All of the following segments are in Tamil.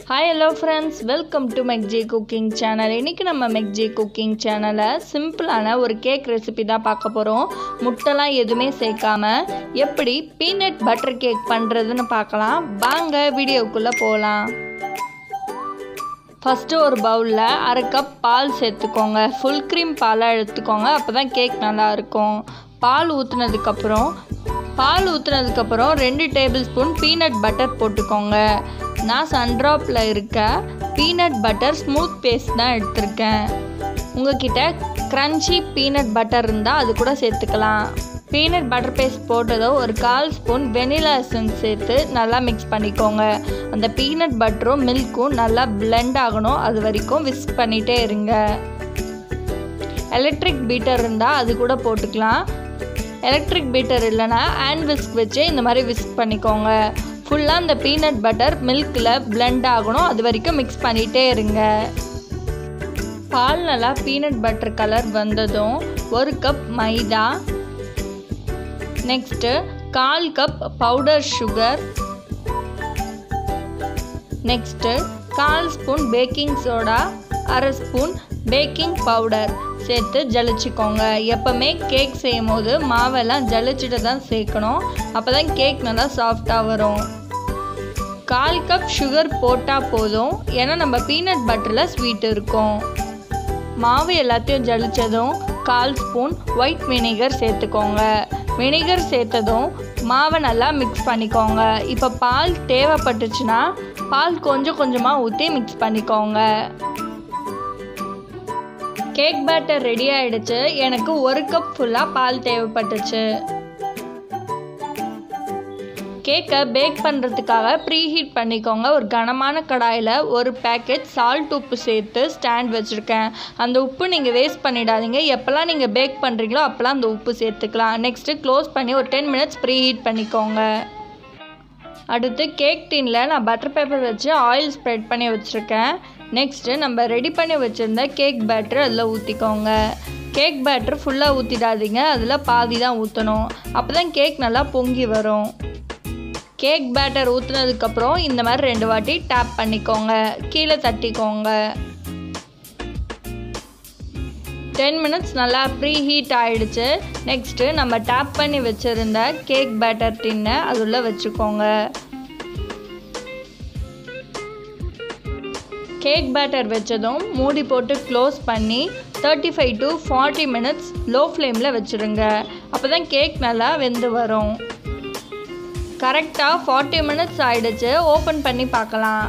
hi hello friends welcome to மெக்ஜே குக்கிங் சேனல் இன்றைக்கி நம்ம மெக்ஜே குக்கிங் சேனலில் சிம்பிளான ஒரு கேக் ரெசிபி தான் பார்க்க போகிறோம் முட்டைலாம் எதுவுமே சேர்க்காம எப்படி பீனட் பட்டர் கேக் பண்ணுறதுன்னு பார்க்கலாம் வாங்க வீடியோக்குள்ளே போகலாம் ஃபஸ்ட்டு ஒரு பவுலில் அரை கப் பால் சேர்த்துக்கோங்க ஃபுல் க்ரீம் பாலாக எடுத்துக்கோங்க அப்போ தான் கேக் நல்லாயிருக்கும் பால் ஊற்றுனதுக்கப்புறம் பால் ஊற்றுனதுக்கப்புறம் ரெண்டு டேபிள் ஸ்பூன் பீனட் பட்டர் போட்டுக்கோங்க நான் சன்ட்ராப்பில் இருக்க பீனட் பட்டர் ஸ்மூத் பேஸ்ட் தான் எடுத்திருக்கேன் உங்ககிட்ட க்ரன்ச்சி பீனட் பட்டர் இருந்தால் அது கூட சேர்த்துக்கலாம் பீனட் பட்டர் பேஸ்ட் போட்டதும் ஒரு கால் ஸ்பூன் வெனிலா எசன்ஸ் சேர்த்து நல்லா மிக்ஸ் பண்ணிக்கோங்க அந்த பீனட் பட்டரும் மில்க்கும் நல்லா பிளெண்ட் ஆகணும் அது வரைக்கும் விஸ்க் பண்ணிகிட்டே இருங்க எலக்ட்ரிக் பீட்டர் இருந்தால் அது கூட போட்டுக்கலாம் எலக்ட்ரிக் பீட்டர் இல்லைன்னா ஹேண்ட் விஸ்க் வச்சு இந்த மாதிரி விஸ்க் பண்ணிக்கோங்க ஃபுல்லாக அந்த பீனட் பட்டர் மில்கில் பிளெண்ட் ஆகணும் அது வரைக்கும் மிக்ஸ் பண்ணிகிட்டே இருங்க பால் நல்லா பீனட் பட்டர் கலர் வந்ததும் ஒரு கப் மைதா நெக்ஸ்ட்டு கால் கப் பவுடர் சுகர் நெக்ஸ்ட்டு கால் ஸ்பூன் பேக்கிங் சோடா அரை ஸ்பூன் பேக்கிங் பவுடர் சேர்த்து ஜலிச்சுக்கோங்க எப்போவுமே கேக் செய்யும் போது மாவெல்லாம் ஜலிச்சுட்டு தான் சேர்க்கணும் அப்போ தான் கேக் நல்லா சாஃப்டாக வரும் கால் கப் சுகர் போட்டால் போதும் ஏன்னா நம்ம பீனட் பட்டரில் ஸ்வீட் இருக்கும் மாவு எல்லாத்தையும் ஜலிச்சதும் கால் ஸ்பூன் ஒயிட் வினிகர் சேர்த்துக்கோங்க வினிகர் சேர்த்ததும் மாவை நல்லா மிக்ஸ் பண்ணிக்கோங்க இப்போ பால் தேவைப்பட்டுச்சுன்னா பால் கொஞ்சம் கொஞ்சமாக ஊற்றி மிக்ஸ் பண்ணிக்கோங்க கேக் பேட்டர் ரெடி ஆயிடுச்சு எனக்கு ஒரு கப் ஃபுல்லாக பால் தேவைப்பட்டுச்சு கேக்கை பேக் பண்ணுறதுக்காக ப்ரீ ஹீட் பண்ணிக்கோங்க ஒரு கனமான கடாயில் ஒரு பேக்கெட் சால்ட் உப்பு சேர்த்து ஸ்டாண்ட் வச்சுருக்கேன் அந்த உப்பு நீங்கள் வேஸ்ட் பண்ணிடாதீங்க எப்போல்லாம் நீங்கள் பேக் பண்ணுறீங்களோ அப்போல்லாம் அந்த உப்பு சேர்த்துக்கலாம் நெக்ஸ்ட்டு க்ளோஸ் பண்ணி ஒரு டென் மினிட்ஸ் ப்ரீ ஹீட் பண்ணிக்கோங்க அடுத்து கேக் டின்னில் நான் பட்டர் பேப்பர் வச்சு ஆயில் ஸ்ப்ரெட் பண்ணி வச்சுருக்கேன் நெக்ஸ்ட்டு நம்ம ரெடி பண்ணி வச்சுருந்த கேக் பேட்டர் அதில் ஊற்றிக்கோங்க கேக் பேட்டர் ஃபுல்லாக ஊற்றிடாதீங்க அதில் பாதி தான் ஊற்றணும் அப்போ தான் கேக் நல்லா பொங்கி வரும் கேக் பேட்டர் ஊற்றுனதுக்கப்புறம் இந்த மாதிரி ரெண்டு வாட்டி டேப் பண்ணிக்கோங்க கீழே தட்டிக்கோங்க டென் மினிட்ஸ் நல்லா ப்ரீ ஹீட் ஆகிடுச்சு நெக்ஸ்ட்டு நம்ம டேப் பண்ணி வச்சுருந்த கேக் பேட்டர் டின்னை அதுள்ள வச்சுக்கோங்க கேக் பேட்டர் வச்சதும் மூடி போட்டு க்ளோஸ் பண்ணி thirty five to forty minutes low ஃப்ளேமில் வச்சுருங்க அப்போ தான் கேக் நல்லா வெந்து வரும் கரெக்டாக ஃபார்ட்டி மினிட்ஸ் ஆயிடுச்சு ஓப்பன் பண்ணி பார்க்கலாம்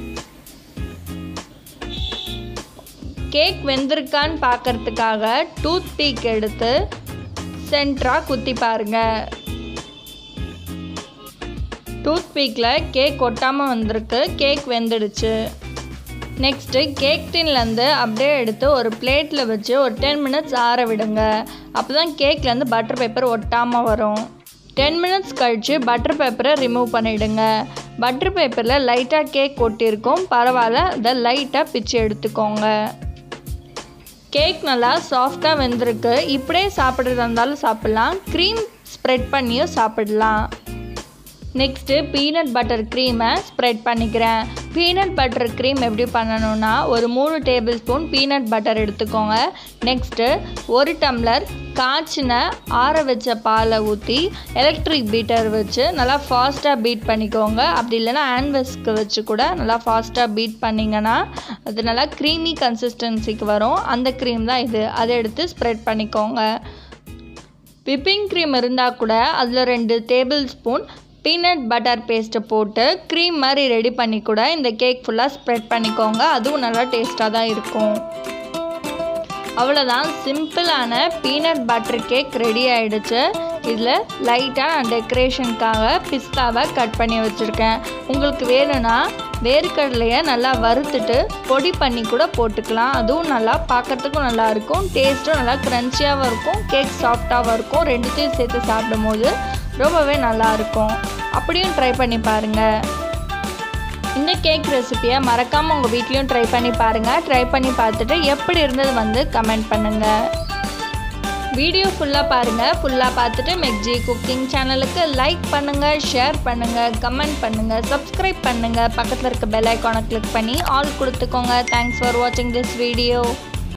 கேக் வெந்திருக்கான்னு பார்க்கறதுக்காக டூத் பீக் எடுத்து சென்டராக குத்தி பாருங்க டூத் பீக்கில் கேக் ஒட்டாமல் வந்திருக்கு கேக் வெந்துடுச்சு நெக்ஸ்ட்டு கேக் டின்லேருந்து அப்படியே எடுத்து ஒரு பிளேட்டில் வச்சு ஒரு டென் மினிட்ஸ் ஆற விடுங்க அப்போ தான் கேக்லேருந்து பட்டர் பேப்பர் ஒட்டாமல் வரும் டென் மினிட்ஸ் கழித்து பட்டர் பேப்பரை ரிமூவ் பண்ணிவிடுங்க பட்டர் பேப்பரில் லைட்டாக கேக் ஒட்டியிருக்கும் பரவாயில்ல அதை லைட்டாக பிச்சு எடுத்துக்கோங்க கேக் நல்லா சாஃப்டாக வெந்திருக்கு இப்படியே சாப்பிட்றதா இருந்தாலும் சாப்பிட்லாம் க்ரீம் ஸ்ப்ரெட் பண்ணியும் சாப்பிடலாம் நெக்ஸ்ட்டு பீனட் பட்டர் க்ரீமை ஸ்ப்ரெட் பண்ணிக்கிறேன் பீனட் பட்டர் க்ரீம் எப்படி பண்ணணும்னா ஒரு மூணு டேபிள் ஸ்பூன் பீனட் பட்டர் எடுத்துக்கோங்க நெக்ஸ்ட்டு ஒரு டம்ளர் காய்ச்சின ஆற வச்ச பாலை ஊற்றி எலக்ட்ரிக் பீட்டர் வச்சு நல்லா ஃபாஸ்ட்டாக பீட் பண்ணிக்கோங்க அப்படி இல்லைன்னா ஹேண்ட்வெஸ்க்கு வச்சு கூட நல்லா ஃபாஸ்ட்டாக பீட் பண்ணிங்கன்னா அது நல்லா க்ரீமி கன்சிஸ்டன்சிக்கு வரும் அந்த க்ரீம் தான் இது அதை எடுத்து ஸ்ப்ரெட் பண்ணிக்கோங்க விப்பிங் க்ரீம் இருந்தால் கூட அதில் ரெண்டு டேபிள் ஸ்பூன் பீனட் பட்டர் பேஸ்ட்டை போட்டு க்ரீம் மாதிரி ரெடி பண்ணி கூட இந்த கேக் ஃபுல்லாக ஸ்ப்ரெட் பண்ணிக்கோங்க அதுவும் நல்லா டேஸ்ட்டாக தான் இருக்கும் அவ்வளோதான் சிம்பிளான பீனட் பட்டர் கேக் ரெடி ஆகிடுச்சு இதில் லைட்டாக நான் டெக்கரேஷனுக்காக பிஸ்தாவை கட் பண்ணி வச்சுருக்கேன் உங்களுக்கு வேணும்னா வேர்க்கடலையை நல்லா வறுத்துட்டு பொடி பண்ணி கூட போட்டுக்கலாம் அதுவும் நல்லா பார்க்கறதுக்கும் நல்லாயிருக்கும் டேஸ்ட்டும் நல்லா க்ரன்ச்சியாகவும் இருக்கும் கேக் சாஃப்டாகவும் இருக்கும் ரெண்டுத்தையும் சேர்த்து சாப்பிடும் போது ரொம்பவே நல்லாயிருக்கும் அப்படியும் ட்ரை பண்ணி பாருங்கள் இந்த கேக் ரெசிப்பியை மறக்காமல் உங்கள் வீட்லேயும் ட்ரை பண்ணி பாருங்கள் ட்ரை பண்ணி பார்த்துட்டு எப்படி இருந்தது வந்து கமெண்ட் பண்ணுங்கள் வீடியோ ஃபுல்லாக பாருங்கள் ஃபுல்லாக பார்த்துட்டு மெக்ஜி குக்கிங் சேனலுக்கு லைக் பண்ணுங்கள் ஷேர் பண்ணுங்கள் கமெண்ட் பண்ணுங்கள் சப்ஸ்கிரைப் பண்ணுங்கள் பக்கத்தில் இருக்க பெல் ஐக்கானை கிளிக் பண்ணி ஆல் கொடுத்துக்கோங்க தேங்க்ஸ் ஃபார் வாட்சிங் திஸ் வீடியோ